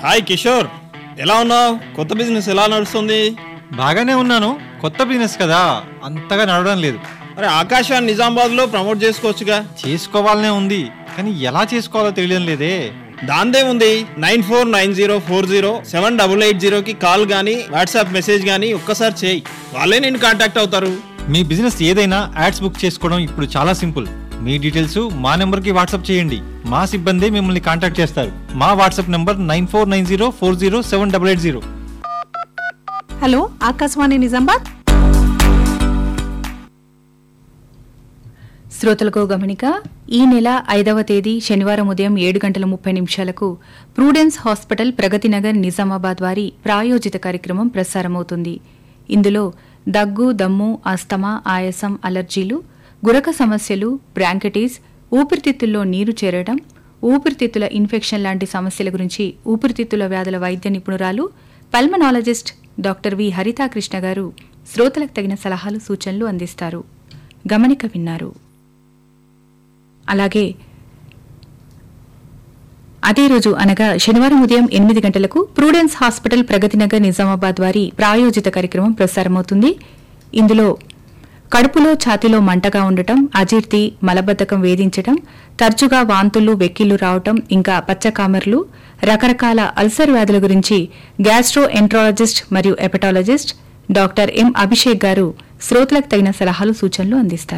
hi Kishore ఎలా ఉన్నావు కొత్త బిజినెస్ ఎలా నడుస్తుంది బాగానే ఉన్నాను కొత్త బిజినెస్ కదా అంతగా నడవడం లేదు అరే ఆకాశాన్ని నిజామాబాద్లో ప్రమోట్ చేసుకోవచ్చుగా చేసుకోవాలనే ఉంది కానీ ఎలా చేసుకోవాలో తెలియడం లేదే దాందే ఉంది nine four nine zero four zero seven double eight జీరోకి కాల్ కానీ వాట్సాప్ మెసేజ్ కానీ ఒక్కసారి చేయి వాళ్ళే నేను కాంటాక్ట్ అవుతారు మీ బిజినెస్ ఏదైనా యాడ్స్ బుక్ చేసుకోవడం ఇప్పుడు చాలా సింపుల్ మీ డీటెయిల్స్ మా నెంబర్కి వాట్సాప్ చేయండి మా సిబ్బంది మిమ్మల్ని కాంటాక్ట్ చేస్తారు మా WhatsApp number nine four nine zero four zero seven double eight zero hello Akashvani Nizamabad శ్రోతలకు గమనిక ఈ నెల ఐదవ తేదీ శనివారం ఉదయం ఏడు గంటల ముప్పై నిమిషాలకు ప్రూడెన్స్ హాస్పిటల్ ప్రగతి నగర్ నిజామాబాద్ వారి ప్రాయోజిత కార్యక్రమం ప్రసారమవుతుంది ఇందులో దగ్గు దమ్ము అస్తమా ఆయాసం అలర్జీలు గురక సమస్యలు బ్రాంకటీస్ ఊపిరితిత్తుల్లో నీరు చేరడం ఊపిరితిత్తుల ఇన్ఫెక్షన్ లాంటి సమస్యల గురించి ఊపిరితిత్తుల వ్యాధుల వైద్య నిపుణురాలు pulmonologist doctor V Harithakrishna garu శ్రోతలకు తగిన సలహాలు సూచనలు అందిస్తారు గమనిక విన్నారు అలాగే అదే రోజు అనగా శనివారం ఉదయం ఎనిమిది గంటలకు ప్రూడెన్స్ హాస్పిటల్ ప్రగతినగర్ నిజామాబాద్ వారి ప్రాయోజిత కార్యక్రమం ప్రసారమవుతుంది ఇందులో కడుపులో ఛాతీలో మంటగా ఉండటం అజీర్తి మలబద్ధకం వేధించటం తరచుగా వాంతులు వెక్కిళ్లు రావటం ఇంకా పచ్చకామర్లు రకరకాల అల్సర్ వ్యాధుల గురించి గ్యాస్ట్రో ఎంట్రాలజిస్ట్ మరియు hepatologist doctor M Abhishek garu శ్రోతలకు తగిన సలహాలు సూచనలు అందిస్తారు